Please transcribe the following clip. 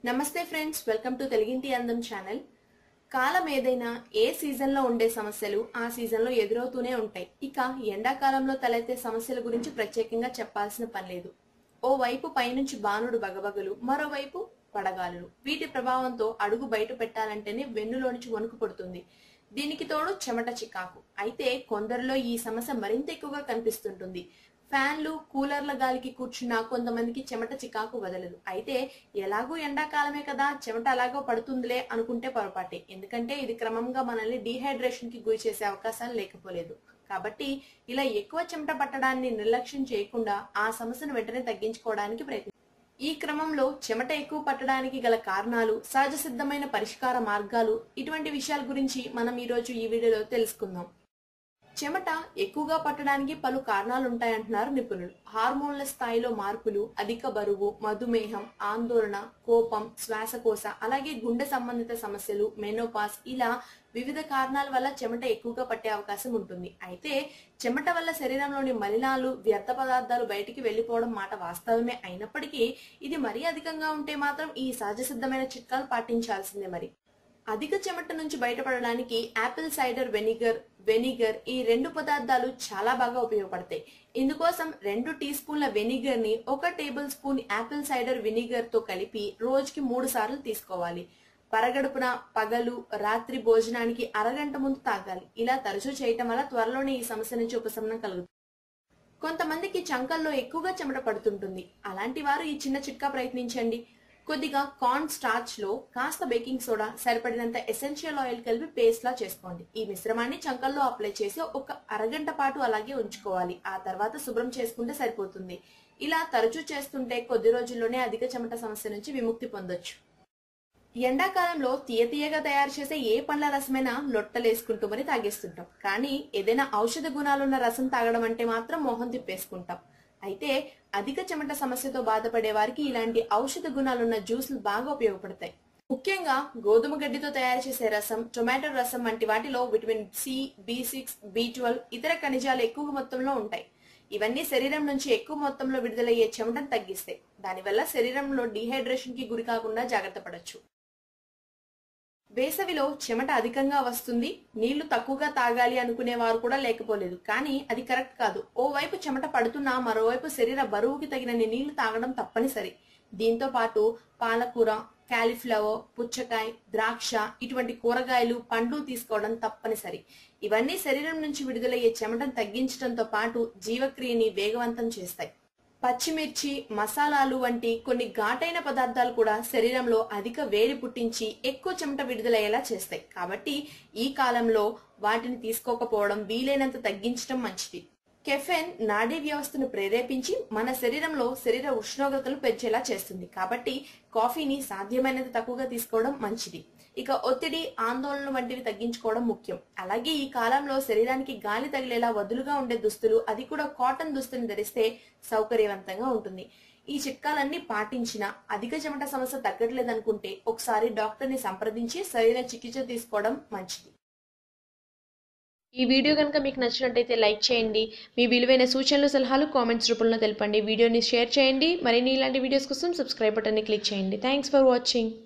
నమస్తే friends welcome to తెలుగింటి అందం ఛానల్ కాలం ఏదైనా ఏ సీజన్లో ఉండే సమస్యలు ఆ సీజన్లో ఎదురవుతూనే ఉంటాయి ఇక ఎండాకాలంలో తలెత్తే సమస్యల గురించి ప్రత్యేకంగా చెప్పాల్సిన పని లేదు ఓ వైపు పైనుంచి బాణుడు బగబగలు మరోవైపు వడగాలులు వీటి ప్రభావంతో అడుగు బయట పెట్టాలంటేనే వెన్నులోంచి వణుకు పడుతుంది దీనికి తోడు చెమట చికాకు అయితే కొందరిలో ఈ సమస్య మరింత ఎక్కువగా కనిపిస్తుంటుంది ఫ్యాన్లు కూలర్ల గాలికి కూర్చున్నా కొంతమందికి చెమట చికాకు వదలదు అయితే ఎలాగూ ఎండాకాలమే కదా చెమట అలాగో పడుతుందిలే అనుకుంటే పొరపాటే ఎందుకంటే ఇది క్రమంగా మనల్ని డీహైడ్రేషన్ కి గురి చేసే అవకాశాలు లేకపోలేదు కాబట్టి ఇలా ఎక్కువ చెమట పట్టడాన్ని నిర్లక్ష్యం చేయకుండా ఆ సమస్యను వెంటనే తగ్గించుకోవడానికి ప్రయత్నం ఈ క్రమంలో చెమట ఎక్కువ పట్టడానికి గల కారణాలు సహజ సిద్ధమైన పరిష్కార మార్గాలు ఇటువంటి విషయాల గురించి మనం ఈ రోజు ఈ వీడియోలో తెలుసుకుందాం చెమట ఎక్కువగా పట్టడానికి పలు కారణాలు ఉంటాయంటున్నారు నిపుణులు హార్మోన్ల స్థాయిలో మార్పులు అధిక బరువు మధుమేహం ఆందోళన కోపం శ్వాసకోశ అలాగే గుండె సంబంధిత సమస్యలు మెనోపాస్ ఇలా వివిధ కారణాల వల్ల చెమట ఎక్కువగా పట్టే అవకాశం ఉంటుంది అయితే చెమట వల్ల శరీరంలోని మలినాలు వ్యర్థ పదార్థాలు బయటికి వెళ్లిపోవడం మాట వాస్తవమే అయినప్పటికీ ఇది మరీ అధికంగా ఉంటే మాత్రం ఈ సహజ సిద్ధమైన చిట్కాలు పాటించాల్సిందే మరి అధిక చెమట నుంచి బయటపడడానికి యాపిల్ సైడర్ వెనిగర్ వెనిగర్ ఈ రెండు పదార్థాలు చాలా బాగా ఉపయోగపడతాయి ఇందుకోసం రెండు టీ స్పూన్ల వెనిగర్ ని ఒక tablespoon apple cider vinegar తో కలిపి రోజుకి మూడు సార్లు తీసుకోవాలి పరగడుపున పగలు రాత్రి భోజనానికి అరగంట ముందు తాగాలి ఇలా తరచూ చేయటం వల్ల త్వరలోనే ఈ సమస్య నుంచి ఉపశమనం కలుగుతుంది కొంతమందికి చంకల్లో ఎక్కువగా చెమట పడుతుంటుంది అలాంటి వారు ఈ చిన్న చిట్కా ప్రయత్నించండి కొద్దిగా కార్న్ స్టార్చ్ లో కాస్త బేకింగ్ సోడా సరిపడినంత ఎసెన్షియల్ ఆయిల్ కలిపి పేస్ట్ లా చేసుకోండి ఈ మిశ్రమాన్ని చంకల్లో అప్లై చేసి ఒక అరగంట పాటు అలాగే ఉంచుకోవాలి ఆ తర్వాత శుభ్రం చేసుకుంటే సరిపోతుంది ఇలా తరచూ చేస్తుంటే కొద్ది రోజుల్లోనే అధిక చెమట సమస్య నుంచి విముక్తి పొందొచ్చు ఎండాకాలంలో తీయ తీయగా తయారు చేసే ఏ పండ్ల రసమైనా లొట్టలేసుకుంటూ మరి తాగేస్తుంటాం కానీ ఏదైనా ఔషధ గుణాలున్న రసం తాగడం అంటే మాత్రం మొహం తిప్పేసుకుంటాం అయితే అధిక చెమట సమస్యతో బాధపడే వారికి ఇలాంటి ఔషధ గుణాలున్న జ్యూసులు బాగా ఉపయోగపడతాయి ముఖ్యంగా గోధుమ గడ్డితో తయారు చేసే రసం టొమాటో రసం వంటి వాటిలో vitamin C B six B twelve ఇతర ఖనిజాలు ఎక్కువ మొత్తంలో ఉంటాయి ఇవన్నీ శరీరం నుంచి ఎక్కువ మొత్తంలో విడుదలయ్యే చెమటను తగ్గిస్తాయి దానివల్ల శరీరంలో డీహైడ్రేషన్ కి గురి కాకుండా జాగ్రత్త పడచ్చు వేసవిలో చెమట అధికంగా వస్తుంది నీళ్లు తక్కువగా తాగాలి అనుకునే వారు కూడా లేకపోలేదు కానీ అది కరెక్ట్ కాదు ఓవైపు చెమట పడుతున్నా మరోవైపు శరీర బరువుకి తగినన్ని నీళ్లు తాగడం తప్పనిసరి దీంతో పాటు పాలకూర కాలీఫ్లవర్ పుచ్చకాయ ద్రాక్ష ఇటువంటి కూరగాయలు పండ్లు తీసుకోవడం తప్పనిసరి ఇవన్నీ శరీరం నుంచి విడుదలయ్యే చెమటను తగ్గించడంతో పాటు జీవక్రియని వేగవంతం చేస్తాయి పచ్చిమిర్చి మసాలాలు వంటి కొన్ని ఘాటైన పదార్థాలు కూడా శరీరంలో అధిక వేడి పుట్టించి ఎక్కువ చెమట విడుదలయ్యేలా చేస్తాయి కాబట్టి ఈ కాలంలో వాటిని తీసుకోకపోవడం వీలైనంత తగ్గించడం మంచిది కెఫెన్ నాడీ వ్యవస్థను ప్రేరేపించి మన శరీరంలో శరీర ఉష్ణోగ్రతలు పెంచేలా చేస్తుంది కాబట్టి కాఫీని సాధ్యమైనంత తక్కువగా తీసుకోవడం మంచిది ఇక ఒత్తిడి ఆందోళన వంటివి తగ్గించుకోవడం ముఖ్యం అలాగే ఈ కాలంలో శరీరానికి గాలి తగిలేలా వదులుగా ఉండే దుస్తులు అది కూడా కాటన్ దుస్తుని ధరిస్తే సౌకర్యవంతంగా ఉంటుంది ఈ చిట్కాలన్నీ పాటించిన అధిక చెమట సమస్య తగ్గట్లేదనుకుంటే ఒకసారి డాక్టర్ ని సంప్రదించి సరైన చికిత్స తీసుకోవడం మంచిది ఈ వీడియో కనుక మీకు నచ్చినట్టయితే లైక్ చేయండి మీ విలువైన సూచనలు సలహాలు కామెంట్స్ రూపంలో తెలపండి వీడియోని షేర్ చేయండి మరిన్ని ఇలాంటి వీడియోస్ కోసం సబ్స్క్రైబ్ బటన్ని క్లిక్ చేయండి థ్యాంక్స్ ఫర్ వాచింగ్